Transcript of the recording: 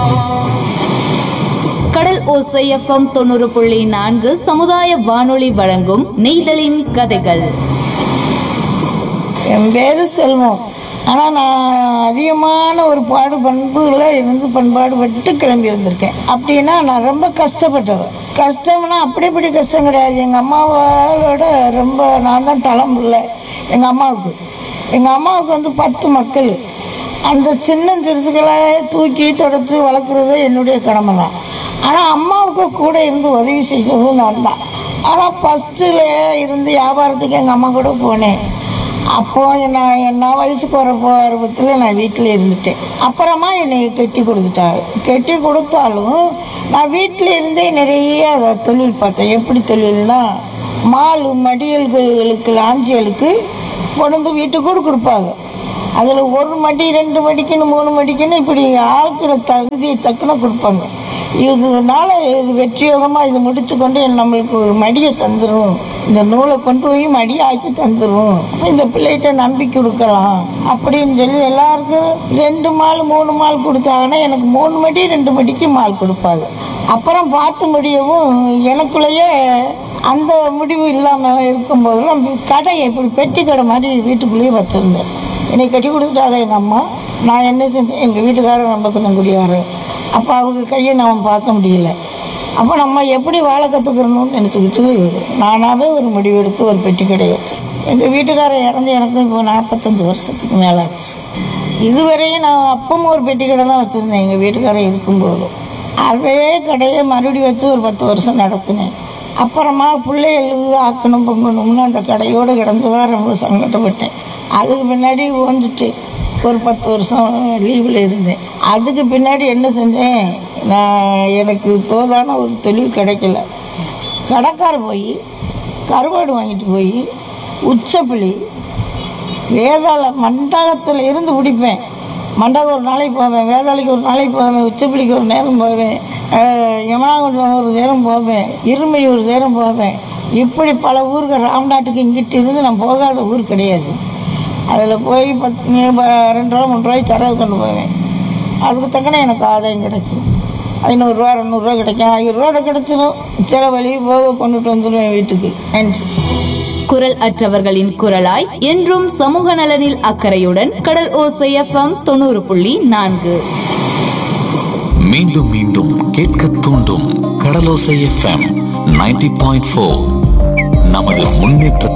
கடல் ஓசை எஃப்எம் தொண்ணூறு புள்ளி நான்கு சமுதாய வானொலி வழங்கும் நெய்தலின் கதைகள் என் பேர் செல்வம் ஆனால் நான் அதிகமான ஒரு பாடு பண்புகளில் இருந்து பண்பாடுபட்டு கிளம்பி வந்திருக்கேன் அப்படின்னா நான் ரொம்ப கஷ்டப்பட்டவன் கஷ்டம்னா அப்படி இப்படி கஷ்டம் கிடையாது எங்கள் அம்மாவோட ரொம்ப நான் தான் தலைமுறை எங்கள் அம்மாவுக்கு எங்கள் அம்மாவுக்கு வந்து பத்து மக்கள் அந்த சின்ன சிறுசுகளை தூக்கி தொடச்சி வளர்க்குறது என்னுடைய கடமை தான் ஆனால் அம்மாவுக்கு கூட இருந்து உதவி செய்தது நான் தான் ஆனால் ஃபஸ்ட்டில் இருந்து வியாபாரத்துக்கு எங்கள் அம்மா கூட போனேன் அப்போ நான் என்ன வயசுக்கு வர பருவத்தில் நான் வீட்டில் இருந்துட்டேன் அப்புறமா என்னை கட்டி கொடுத்துட்டாங்க கட்டி கொடுத்தாலும் நான் வீட்டில் இருந்தே நிறைய தொழில் பார்த்தேன் எப்படி தொழில்னா மால் மடியல்களுக்கு லாஞ்சிகளுக்கு கொண்டு வந்து வீட்டுக்கு கூட கொடுப்பாங்க அதில் ஒரு மடி ரெண்டு மடிக்குன்னு மூணு மடிக்குன்னு இப்படி ஆட்களை தகுதியை தக்கன கொடுப்பாங்க இதனால இது வெற்றியோகமாக இது முடிச்சு கொண்டு நம்மளுக்கு மடியை தந்துடும் இந்த நூலை கொண்டு போய் மடியாக்கி தந்துடும் அப்ப இந்த பிள்ளைகிட்ட நம்பி கொடுக்கலாம் அப்படின்னு சொல்லி எல்லாருக்கும் ரெண்டு மால் மூணு மால் கொடுத்தாங்கன்னா எனக்கு மூணு மடி ரெண்டு மடிக்கு மால் கொடுப்பாங்க அப்புறம் பார்த்து முடியவும் எனக்குள்ளேயே அந்த முடிவு இல்லாமல் இருக்கும்போதெல்லாம் கடை இப்படி பெட்டி கடை மாதிரி வீட்டுக்குள்ளேயே வச்சுருந்தேன் என்னை கட்டி கொடுத்துட்டாங்க எங்கள் அம்மா நான் என்ன செஞ்சேன் எங்கள் வீட்டுக்காரர் ரொம்ப கொஞ்சம் குடியாரு அப்போ அவங்க கையை நம்ம பார்க்க முடியல அப்போ நம்ம எப்படி வாழ கற்றுக்கிறணும்னு நினச்சிக்கிட்டு நானாகவே ஒரு முடிவு எடுத்து ஒரு பெட்டி கடையை வச்சேன் எங்கள் வீட்டுக்காரர் இறந்து எனக்கு இப்போ நாற்பத்தஞ்சு வருஷத்துக்கு மேலே ஆச்சு இதுவரையும் நான் அப்பவும் ஒரு பெட்டி கடை தான் வச்சுருந்தேன் எங்கள் வீட்டுக்காரர் இருக்கும்போதும் அதே கடையை மறுபடியும் வச்சு ஒரு பத்து வருஷம் நடத்தினேன் அப்புறமா பிள்ளைகளுக்கு ஆக்கணும் பொங்கணும்னு அந்த கடையோடு கிடந்து தான் ரொம்ப சங்கடப்பட்டேன் அதுக்கு பின்னாடி ஓஞ்சிட்டு ஒரு பத்து வருஷம் லீவில் இருந்தேன் அதுக்கு பின்னாடி என்ன செஞ்சேன் நான் எனக்கு தோதான ஒரு தொழில் கிடைக்கல கடைக்கார போய் கருவாடு வாங்கிட்டு போய் உச்சப்புளி வேதாள மண்டபத்தில் இருந்து பிடிப்பேன் மண்டபம் ஒரு நாளைக்கு போவேன் வேதாளைக்கு ஒரு நாளைக்கு போவேன் உச்சப்புளிக்கு ஒரு நேரம் போவேன் யமனாகுண்டம் ஒரு நேரம் போவேன் இருமை ஒரு நேரம் போவேன் இப்படி பல ஊருக்கு ராம்நாட்டுக்கு இங்கிட்டு இருந்து நான் போகாத ஊர் கிடையாது அதில் போய் பத்து நீ ப- ரெண்டு ரூபா மூணு ரூபாய்க்கு செலவு கொண்டு போவேன் அதுக்கு தக்கன எனக்கு ஆதாயம் கிடைக்கும் ஐநூறுரூவா ரெநூறுவா கிடைக்கும் ஆயிரம் ரூபா கிடைச்சிடும் சில வழி போக கொண்டுட்டு வந்துடுவேன் வீட்டுக்கு நன்றி குரல் அற்றவர்களின் குரலாய் என்றும் சமூக நலனில் அக்கறையுடன் கடல் ஓசை எஃப்எம் தொண்ணூறு புள்ளி நான்கு மீண்டும் மீண்டும் கேட்க தூண்டும் Kadalosai FM ninety point four நமது முன்னேற்றத்திற்கு